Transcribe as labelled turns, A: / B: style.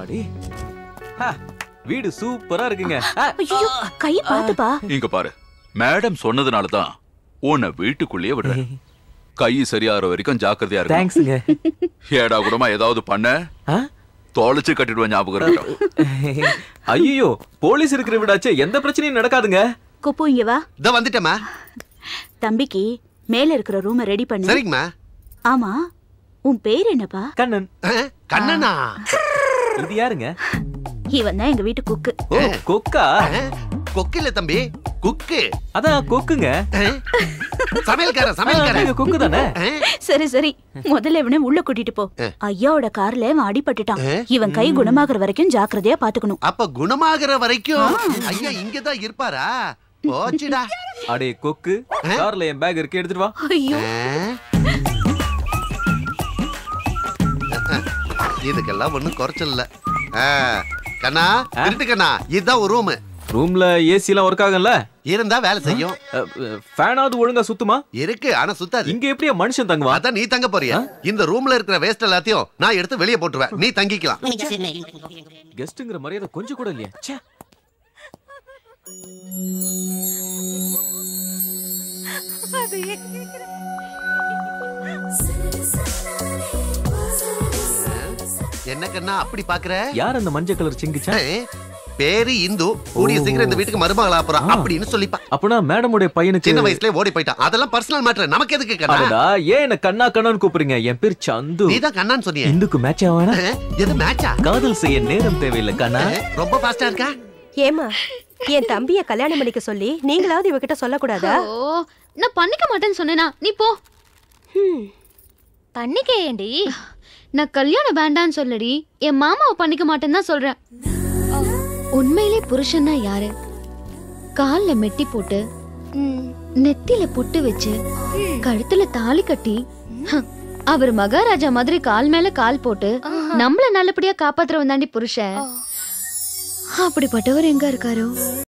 A: அப்பாடி ஹா, வீடு சூப்பரா இருக்குங்க ஆ,
B: ஐயோ கை பாத்துப்பா
C: இங்க பாரு மேடம் சொன்னதுனால தான் உன்னை வீட்டுக்குள்ளேயே விடுறேன் கை சரியாகிற வரைக்கும் ஜாக்கிரதையா இருக்கு
A: தேங்க்ஸுங்க
C: ஏடா கூடமா ஏதாவது பண்ண
A: ஆ?
C: தொலைச்சு கட்டிடுவேன் ஞாபகம் இருக்கட்டும்
A: ஐயோ போலீஸ் இருக்கிற வீடாச்சே எந்த பிரச்சனையும் நடக்காதுங்க
B: குப்பு இங்க வா
D: இதோ வந்துட்டேம்மா
B: தம்பிக்கு மேல இருக்கிற ரூமை ரெடி பண்ணு
D: சரிங்கம்மா
B: ஆமா உன் பேர் என்னப்பா
A: கண்ணன்
D: அஹ், கண்ணனா
A: இது யாருங்க
B: இவன் தான் எங்க வீட்டு குக்கு
A: ஓ கொக்கா
D: அஹ், கொக்கு இல்ல தம்பி குக்கு
A: அதான் கொக்குங்க
D: அஹ், சமையல்காரன்
A: ஆ,
D: சமையல்காரன்
A: நீங்க கொக்கு தானே
D: அஹ்,
B: சரி சரி முதல்ல இவனை உள்ள கூட்டிட்டு போ ஐயாவோட கார்ல இவன் அடிபட்டுட்டான் இவன் கை குணமாகற வரைக்கும் ஜாக்கிரதையா பாத்துக்கணும்
D: அப்ப குணமாகிற வரைக்கும் ஐயா இங்கதான் இருப்பாரா போச்சுடா
A: அடே கொக்கு கார்ல என் பேக் இருக்கு எடுத்துட்டு வா
B: ஐயோ
D: அஹ். இதுக்கெல்லாம் ஒண்ணும் குறைச்சல் இல்ல அஹ், கண்ணா திருட்டு கண்ணா இதுதான் ஒரு ரூம்
A: ரூம்ல ஏசி எல்லாம் ஒர்க் ஆகும்ல
D: இருந்தா வேலை செய்யும்
A: ஃபேனாவது ஒழுங்கா சுத்துமா
D: இருக்கு ஆனா சுத்தாது
A: இங்க எப்படியா மனுஷன் தங்குவான்
D: அதான் நீ தங்க போறியா இந்த ரூம்ல இருக்கிற வேஸ்ட் எல்லாத்தையும் நான் எடுத்து வெளியே போட்டுருவேன் நீ தங்கிக்கலாம்
A: கெஸ்ட்ங்கிற மரியாதை கொஞ்சம் கூட இல்லையா ச்சே
D: என்ன கண்ணா அப்படி பாக்குற
A: யார் அந்த மஞ்சள் கலர் சிங்கிச்சா
D: ஏய், பேரு இந்து கூடிய சீக்கிரம் இந்த வீட்டுக்கு மருமகளா போறா அப்படின்னு சொல்லிப்பா
A: அப்பனா மேடமுடைய பையனுக்கு
D: சின்ன வயசுலயே ஓடி போயிட்டான் அதெல்லாம் பர்சனல் மேட்டர் நமக்கு எதுக்கு கண்ணா
A: அடடா ஏன் என்ன கண்ணா கண்ணான்னு கூப்பிடுறீங்க என் பேர் சந்து
D: நீ தான் கண்ணான்னு சொன்னியே
A: இந்துக்கு மேட்ச் ஆவானா
D: அஹ், எது மேட்சா
A: காதல் செய்ய நேரம் தேவையில்லை கண்ணா
D: ரொம்ப ஃபாஸ்டா இருக்கா
E: ஏமா என் தம்பிய கல்யாணம் பண்ணிக்க சொல்லி நீங்களாவது இவகிட்ட சொல்லக்கூடாதா
F: ஓ நான் பண்ணிக்க மாட்டேன்னு சொன்னேனா நீ போ
G: பண்ணிக்க ஏண்டி
F: நான் கல்யாணம் வேண்டான்னு சொல்லடி என் மாமாவை பண்ணிக்க மாட்டேன்னு தான் சொல்றேன் உண்மையிலே புருஷன்னா யாரு கால்ல மெட்டி போட்டு நெத்தில பொட்டு வச்சு கழுத்துல தாலி கட்டி ஹ, அவர் மகாராஜா மாதிரி கால் மேல கால் போட்டு நம்மள நல்லபடியா காப்பாத்துறவன் தாண்டி புருஷன் அப்படிப்பட்டவர் எங்க இருக்காரோ